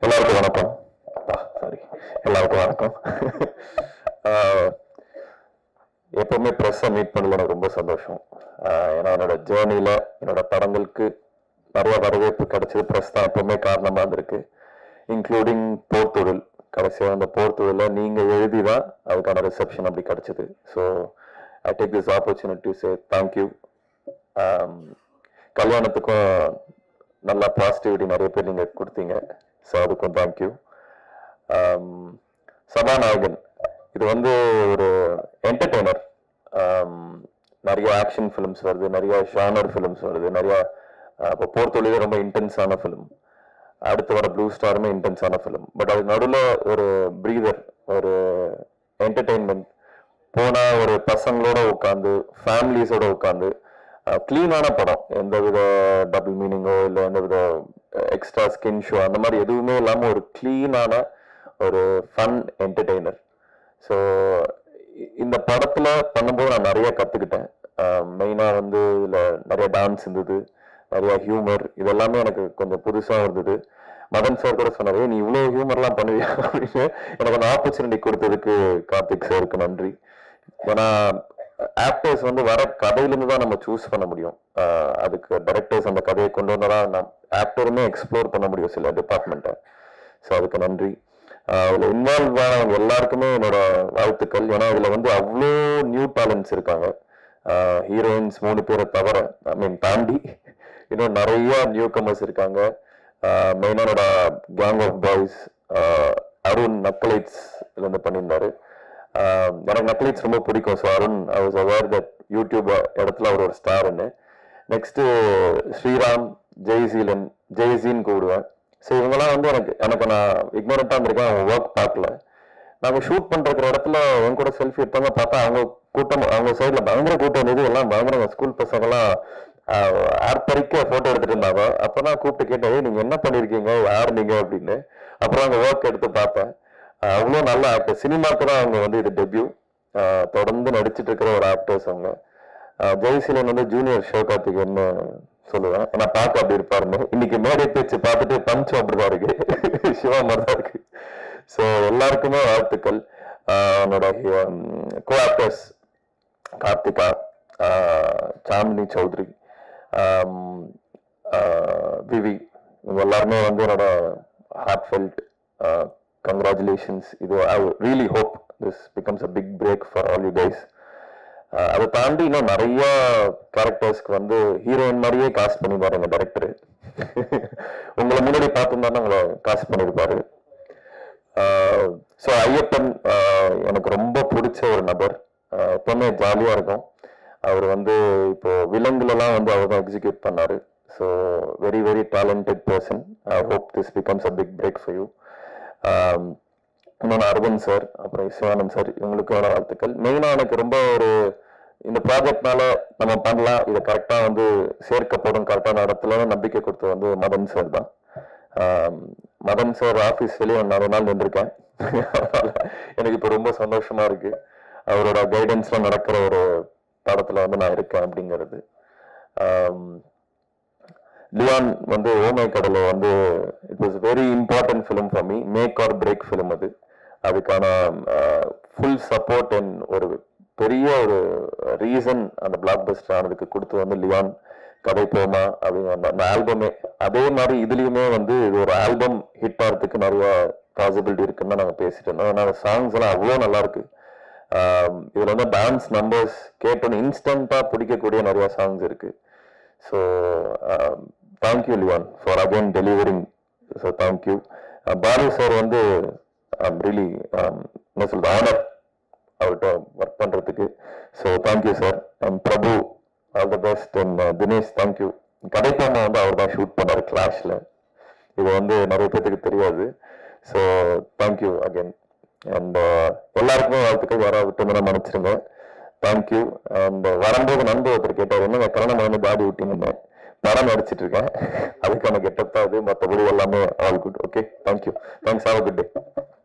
எல்லாருக்கும் வணக்கம் சாரி எல்லாருக்கும் வணக்கம் ஆஹ் எப்பவுமே ப்ரெஸ்ஸை மீட் பண்ணல எனக்கு ரொம்ப சந்தோஷம் ஆஹ் ஏன்னா என்னோட ஜேர்னியில் என்னோட படங்களுக்கு நிறைய வரவேற்பு கிடைச்சது ப்ரெஸ் தான் எப்பவுமே காரணமாக இருந்திருக்கு இன்க்ளூடிங் போர்த்தொழில் கடைசியாக அந்த போர்த்தொழில நீங்கள் எழுதி தான் அதுக்கான ரிசப்ஷன் அப்படி கிடைச்சது so I take this opportunity say thank you கல்யாணத்துக்கும் நல்லா பாசிட்டிவிட்டி நிறைய பேர் நீங்கள் கொடுத்தீங்க ஸோ அதுக்கும் தேங்க்யூ சபாநாயகன் இது வந்து ஒரு என்டர்டெய்னர் நிறைய ஆக்ஷன் ஃபிலிம்ஸ் வருது நிறைய ஷானர் ஃபிலிம்ஸ் வருது நிறைய அஹ், இப்போ போர்த்தொழிலே ரொம்ப இன்டென்ஸான ஃபிலிம் அடுத்து வர ப்ளூ ஸ்டாருமே இன்டென்ஸான ஃபிலிம் பட் அது நடுவில் ஒரு ப்ரீதர் ஒரு என்டர்டெயின்மெண்ட் போனால் ஒரு பசங்களோட உட்காந்து ஃபேமிலிஸோட உட்காந்து க்ளீனான படம் எந்த வித டபுள் மீனிங்கோ இல்லை எந்த வித எக்ஸ்ட்ரா ஸ்கின் ஷோ அந்த மாதிரி எதுவுமே இல்லாமல் ஒரு க்ளீனான ஒரு ஃபன் என்டர்டெய்னர் ஸோ இந்த படத்தில் பண்ணும்போது நான் நிறைய கற்றுக்கிட்டேன் மெயினாக வந்து இதில் நிறைய டான்ஸ் இருந்தது நிறைய ஹியூமர் இதெல்லாமே எனக்கு கொஞ்சம் புதுசாக இருந்தது மதன் சார் கூட சொன்னாரு "ஏய், நீ இவ்வளோ ஹியூமர்லாம் பண்ணுவியா அப்படின்னு எனக்கு அந்த ஆப்பர்ச்சுனிட்டி கொடுத்ததுக்கு கார்த்திக் சாருக்கு நன்றி ஏன்னா ஆக்டர்ஸ் வந்து வர கதையிலேருந்து தான் நம்ம சூஸ் பண்ண முடியும் ஆஹ் அதுக்கு டைரக்டர்ஸ் அந்த கதையை கொண்டு வந்தா நம் ஆக்டருமே எக்ஸ்ப்ளோர் பண்ண முடியும் சில டிபார்ட்மெண்ட்டை ஸோ அதுக்கு நன்றி ஆஹ் அதுல இன்வால்வ் ஆனவங்க எல்லாருக்குமே என்னோட வாழ்த்துக்கள் ஏன்னா இதுல வந்து அவ்வளோ நியூ டேலண்ட்ஸ் இருக்காங்க ஹீரோயின்ஸ் மூணு பேரை தவிர ஐ மீன் தாண்டி இன்னும் நிறைய நியூ கமர்ஸ் இருக்காங்க மெயினாக என்னோட gang of boys Arun Nakkalites இருந்து பண்ணியிருந்தாரு ஆஹ் எனக்கு நக்லீட்ஸ் ரொம்ப பிடிக்கும் so Arun I was aware that YouTube இடத்துல அவர் ஒரு ஸ்டார்னு நெக்ஸ்ட்டு ஸ்ரீராம் ஜெய்சீலன் ஜெய்சீன் கூடுவேன் ஸோ இவங்கெல்லாம் வந்து எனக்கு எனக்கு நான் இக்னோரண்ட்டாக இருந்திருக்கேன் அவங்க ஒர்க் பார்க்கல நாங்கள் ஷூட் பண்ணுற இடத்துல என் கூட செல்ஃபி எடுத்தவங்க பார்த்தா அவங்க கூட்டம் அவங்க சைடில் பயங்கர கூட்டம் இருந்தது எல்லாம் பயங்கர ஸ்கூல் பசங்கெல்லாம் ஆர்ப்பரிக்க ஃபோட்டோ எடுத்துட்டு இருந்தாங்க அப்போ நான் கூப்பிட்டு கேட்டேன் "ஏய், நீங்க என்ன பண்ணியிருக்கீங்க யார் நீங்க அப்படின்னு அப்புறம் அவங்க ஒர்க் எடுத்து பார்த்தேன் அவ்வளோ நல்ல ஆக்டர் சினிமாக்கு தான் அவங்க வந்து இது டெபியூ தொடர்ந்து நடிச்சிட்டு இருக்கிற ஒரு ஆக்டர்ஸ் அவங்க ஆஹ் ஜெயசீலன் வந்து ஜூனியர் சிவகார்த்திகேயன்னு சொல்லுவேன் ஏன்னா பார்க்க அப்படி இருப்பாருன்னு இன்னைக்கு மேடை பேச்சு பார்த்துட்டு பஞ்சும் அப்படிதான் இருக்கு சிவா மாதிரி தான் இருக்கு ஸோ எல்லாருக்குமே வாழ்த்துக்கள் ஆஹ் என்னோட கோ ஆக்டர்ஸ் கார்த்திகா ஆஹ் சாந்தினி சௌத்ரி ஆம், ஆஹ் விவி இவங்க எல்லாருமே வந்து என்னோட ஹார்ட் ஃபெல்ட் கங்க்ராச்சுலேஷன்ஸ் இது I really hope this becomes a big break for all you guys அதை தாண்டி இன்னும் நிறைய கேரக்டர்ஸ்க்கு வந்து ஹீரோயின் மாதிரியே காஸ்ட் பண்ணிருப்பாரு எங்க டைரக்டர் உங்களை முன்னாடி பார்த்துருந்தாருன்னா உங்களை காஸ்ட் பண்ணியிருப்பாரு ஸோ ஐயப்பன் ஆஹ் எனக்கு ரொம்ப பிடிச்ச ஒரு நபர் ஆஹ் எப்பவுமே ஜாலியா இருக்கும் அவர் வந்து இப்போ விலங்குலலாம் வந்து அவர் தான் எக்ஸிக்யூட் பண்ணாரு so very very talented person I hope this becomes a big break for you இன்னொன்று அரவிந்த் சார் அப்புறம் சிவானந்த் சார் இவங்களுக்கான வாழ்த்துக்கள் மெயினாக எனக்கு ரொம்ப ஒரு இந்த ப்ராஜெக்ட்னால நம்ம பண்ணலாம் இதை கரெக்டாக வந்து சேர்க்கப்படும் கரெக்டான இடத்துல நம்பிக்கை கொடுத்தது வந்து மதன் சார் தான் ஆம், மதன் சார் ஆஃபீஸ் வெளியே நிறைய நாள் நின்றுருக்கேன் அதனால எனக்கு இப்போ ரொம்ப சந்தோஷமா இருக்கு அவரோட கைடன்ஸ்ல நடக்கிற ஒரு படத்துல வந்து நான் இருக்கேன் அப்படிங்கிறது ஆம், லியான் வந்து ஓமை கடலை வந்து it was very important film for me make or break film அது அதுக்கான ஃபுல் சப்போர்ட் அண்ட் ஒரு பெரிய ஒரு ரீசன் அந்த பிளாக் பஸ்டர் ஆனதுக்கு கொடுத்து வந்து லியான் கதை போமா அப்படிங்கிற அந்த- அந்த ஆல்பமே அதே மாதிரி இதுலயுமே வந்து இது ஒரு ஆல்பம் ஹிட் ஆகிறதுக்கு நிறைய பாசிபிலிட்டி இருக்குன்னு தான் நாங்கள் பேசிட்டு இருந்தோம் அதனால சாங்ஸ் எல்லாம் அவ்வளோ நல்லா இருக்கு ஆம், இதுல வந்து டான்ஸ் நம்பர்ஸ் கேட்டோன்னு இன்ஸ்டன்டா பிடிக்கக்கூடிய நிறைய சாங்ஸ் இருக்கு so thank you Leon for again delivering so thank you Balu sir வந்து ரியலி என்ன சொல்றது ஆனர் அவர்கிட்ட ஒர்க் பண்றதுக்கு so thank you sir and Prabhu all the best and Dinesh thank you கடைப்பாம வந்து அவர் தான் ஷூட் பண்ணாரு கிளாஷ்ல இது வந்து நிறைய பேத்துக்கு தெரியாது ஸோ தேங்க்யூ அகைன் அண்ட் எல்லாருக்குமே வாழ்த்துக்கள் வர விட்டு மன்னிச்சிருங்க தேங்க்யூ அண்ட் வரும்போது நண்பர் ஒருத்தர் கேட்டார் என்ன கல்யாணம் வந்து பாடி விட்டீங்கன்னு படம் நடிச்சிட்டு இருக்கேன் அதுக்கான கெட்டப் தான் அது மற்றபடி எல்லாமே all good okay thank you thanks have good day